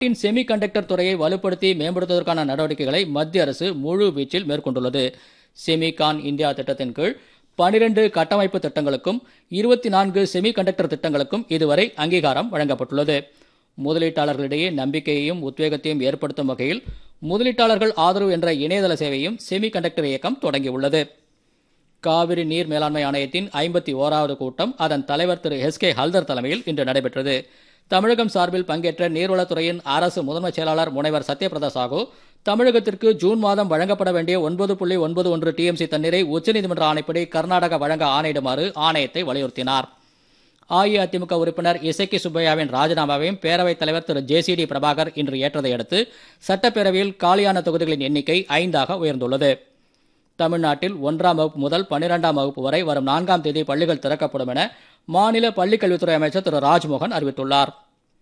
நாட்டின் semi conductor துறையை வலுப்படுத்தி மேம்படுத்துவதற்கான நடவடிக்கைகளை மத்திய அரசு முழு வீச்சில் மேற்கொண்டுள்ளது செமிகான் இந்தியா திட்டத்தின் கீழ் பனிரெண்டு கட்டமைப்பு திட்டங்களுக்கும் இருபத்தி நான்கு செமி கண்டக்டர் திட்டங்களுக்கும் இதுவரை அங்கீகாரம் வழங்கப்பட்டுள்ளது முதலீட்டாளர்களிடையே நம்பிக்கையையும் உத்வேகத்தையும் ஏற்படுத்தும் வகையில் முதலீட்டாளர்கள் ஆதரவு என்ற இணையதள சேவையும் செமி கண்டக்டர் இயக்கம் தொடங்கியுள்ளது காவிரி நீர் மேலாண்மை ஆணையத்தின் ஐம்பத்தி ஓராவது கூட்டம் அதன் தலைவர் திரு எஸ் கே ஹல்தர் தலைமையில் இன்று நடைபெற்றது தமிழகம் சார்பில் பங்கேற்ற நீர்வளத்துறையின் அரசு முதன்மைச் செயலாளர் முனைவர் சத்யபிரதா சாகு தமிழகத்திற்கு ஜூன் மாதம் வழங்கப்பட வேண்டிய ஒன்பது புள்ளி ஒன்பது ஒன்று டிஎம்சி தண்ணீரை உச்சநீதிமன்ற ஆணைப்படி கர்நாடகா வழங்க ஆணையிடுமாறு ஆணையத்தை வலியுறுத்தினார் அஇஅதிமுக உறுப்பினர் இசக்கி சுப்பையாவின் ராஜினாமாவையும் பேரவைத் தலைவர் திரு ஜேசிடி பிரபாகர் இன்று ஏற்றதை அடுத்து சட்டப்பேரவையில் காலியான தொகுதிகளின் எண்ணிக்கை ஐந்தாக உயர்ந்துள்ளது தமிழ்நாட்டில் ஒன்றாம் வகுப்பு முதல் பன்னிரெண்டாம் வகுப்பு வரை வரும் நான்காம் தேதி பள்ளிகள் திறக்கப்படும் என மாநில பள்ளிக்கல்வித்துறை அமைச்சர் திரு ராஜ்மோகன் அறிவித்துள்ளார்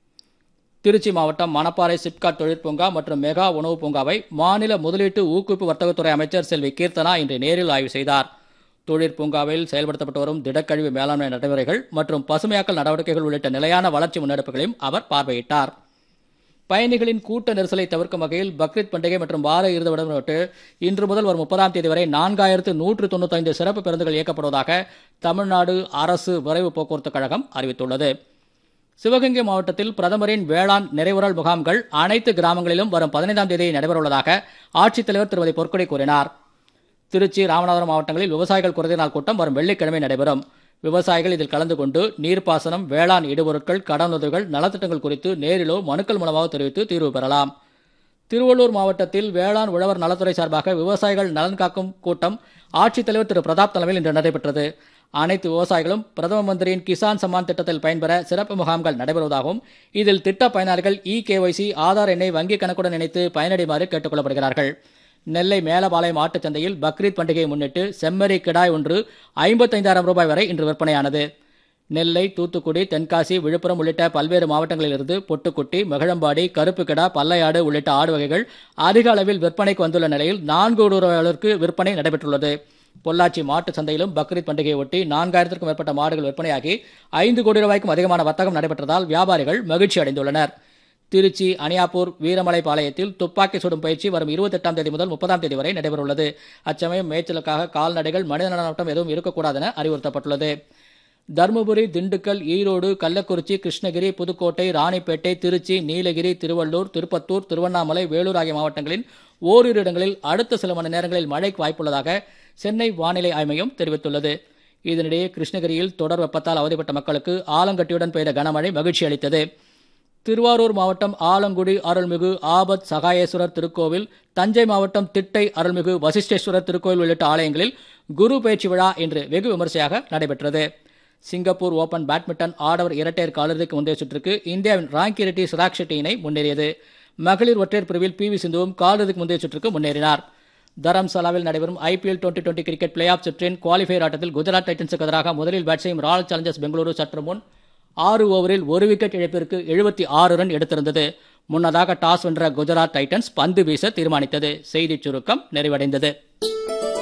திருச்சி மாவட்டம் மணப்பாறை சிப்காட் தொழிற்பூங்கா மற்றும் மெகா உணவு பூங்காவை மாநில முதலீட்டு ஊக்குவிப்பு வர்த்தகத்துறை அமைச்சர் செல்வி கீர்த்தனா இன்று நேரில் ஆய்வு செய்தார் தொழிற்பூங்காவில் செயல்படுத்தப்பட்டு வரும் திடக்கழிவு மேலாண்மை நடைமுறைகள் மற்றும் பசுமையாக்கல் நடவடிக்கைகள் உள்ளிட்ட நிலையான வளர்ச்சி முன்னெடுப்புகளையும் அவர் பார்வையிட்டார் பயணிகளின் கூட்ட நெரிசலை தவிர்க்கும் வகையில் பக்ரீத் பண்டிகை மற்றும் வார இறுதி விடுமுறை இன்று முதல் வரும் முப்பதாம் தேதி வரை நான்காயிரத்து நூற்று தொண்ணூத்தைந்து சிறப்பு பேருந்துகள் இயக்கப்படுவதாக தமிழ்நாடு அரசு விரைவு போக்குவரத்து கழகம் அறிவித்துள்ளது சிவகங்கை மாவட்டத்தில் பிரதமரின் வேளாண் நிறைவுறல் முகாம்கள் அனைத்து கிராமங்களிலும் வரும் பதினைந்தாம் தேதி நடைபெறவுள்ளதாக ஆட்சித்தலைவர் திருமதி பொற்கொடை கூறினார் திருச்சி ராமநாதபுரம் மாவட்டங்களில் விவசாயிகள் குறைந்த நாள் கூட்டம் வரும் வெள்ளிக்கிழமை நடைபெறும் விவசாயிகள் இதில் கலந்து கொண்டு நீர்ப்பாசனம் வேளாண் இடுபொருட்கள் கடனுதவிகள் நலத்திட்டங்கள் குறித்து நேரிலோ மனுக்கள் மூலமாக தெரிவித்து தீர்வு பெறலாம் திருவள்ளூர் மாவட்டத்தில் வேளாண் உழவர் நலத்துறை சார்பாக விவசாயிகள் நலன் காக்கும் கூட்டம் ஆட்சித்தலைவர் திரு பிரதாப் தலைமையில் இன்று நடைபெற்றது அனைத்து விவசாயிகளும் பிரதம மந்திரியின் கிசான் சம்மான் திட்டத்தில் பயன்பெற சிறப்பு முகாம்கள் நடைபெறுவதாகவும் இதில் திட்ட பயனாளிகள் இ கேஒய்சி ஆதார் எண்ணை வங்கிக் கணக்குடன் இணைத்து பயனடைமாறு கேட்டுக் கொள்ளப்படுகிறார்கள் நெல்லை மேலபாளையம் ஆட்டுச் சந்தையில் பக்ரீத் பண்டிகையை முன்னிட்டு செம்மறி கிடாய் ஒன்று ஐம்பத்தைந்தாயிரம் ரூபாய் வரை இன்று விற்பனையானது நெல்லை தூத்துக்குடி தென்காசி விழுப்புரம் உள்ளிட்ட பல்வேறு மாவட்டங்களிலிருந்து பொட்டுக்குட்டி மகிழம்பாடி கருப்பு கிடா பல்லையாடு உள்ளிட்ட ஆடு வகைகள் அதிக அளவில் விற்பனைக்கு வந்துள்ள நிலையில் நான்கு கோடி ரூபாய்களுக்கு விற்பனை நடைபெற்றுள்ளது பொள்ளாச்சி மாட்டு சந்தையிலும் பக்ரீத் பண்டிகையை ஒட்டி நான்காயிரத்திற்கும் மேற்பட்ட மாடுகள் விற்பனையாகி ஐந்து கோடி ரூபாய்க்கும் அதிகமான வர்த்தகம் நடைபெற்றதால் வியாபாரிகள் மகிழ்ச்சி அடைந்துள்ளனர் திருச்சி அணியாப்பூர் வீரமலை பாளையத்தில் துப்பாக்கி சுடும் பயிற்சி வரும் இருபத்தெட்டாம் தேதி முதல் முப்பதாம் தேதி வரை நடைபெறவுள்ளது அச்சமயம் மேய்ச்சலுக்காக கால்நடைகள் மனித நடனம் எதுவும் இருக்கக்கூடாது என அறிவுறுத்தப்பட்டுள்ளது தருமபுரி திண்டுக்கல் ஈரோடு கள்ளக்குறிச்சி கிருஷ்ணகிரி புதுக்கோட்டை ராணிப்பேட்டை திருச்சி நீலகிரி திருவள்ளூர் திருப்பத்தூர் திருவண்ணாமலை வேலூர் ஆகிய மாவட்டங்களின் ஓரிரு இடங்களில் அடுத்த சில மணி நேரங்களில் மழைக்கு வாய்ப்புள்ளதாக சென்னை வானிலை ஆய்வு மையம் தெரிவித்துள்ளது இதனிடையே கிருஷ்ணகிரியில் தொடர் வெப்பத்தால் அவதிப்பட்ட மக்களுக்கு ஆலங்கட்டியுடன் பெய்த கனமழை மகிழ்ச்சி அளித்தது திருவாரூர் மாவட்டம் ஆலங்குடி அருள்மிகு ஆபத் சகாயேஸ்வரர் திருக்கோவில் தஞ்சை மாவட்டம் திட்டை அருள்மிகு வசிஷ்டேஸ்வரர் திருக்கோவில் உள்ளிட்ட ஆலயங்களில் குரு பயிற்சி விழா இன்று வெகு விமரிசையாக நடைபெற்றது சிங்கப்பூர் ஓபன் பேட்மிண்டன் ஆடவர் இரட்டையர் காலிறுதிக்கு முந்தைய சுற்றுக்கு இந்தியாவின் ராங்கி ரெட்டி சிராக் ஷெட்டி இணை முன்னேறியது மகளிர் ஒற்றையர் பிரிவில் பி வி சிந்துவும் காலிறுதிக்கு முந்தைய சுற்றுக்கு முன்னேறினார் தரம்சாலாவில் நடைபெறும் IPL twenty twenty cricket playoff சுற்றின் குவாலிஃபயர் ஆட்டத்தில் குஜராத் டைட்டன்ஸுக்கு எதிராக முதலில் பேட் செய்யும் ராயல் சேலஞ்சர்ஸ் பெங்களூரு சற்று முன் ஆறு ஓவரில் ஒரு விக்கெட் இழப்பிற்கு எழுபத்தி ஆறு ரன் எடுத்திருந்தது முன்னதாக டாஸ் வென்ற குஜராத் டைட்டன்ஸ் பந்து வீச தீர்மானித்தது செய்திச் சுருக்கம் நிறைவடைந்தது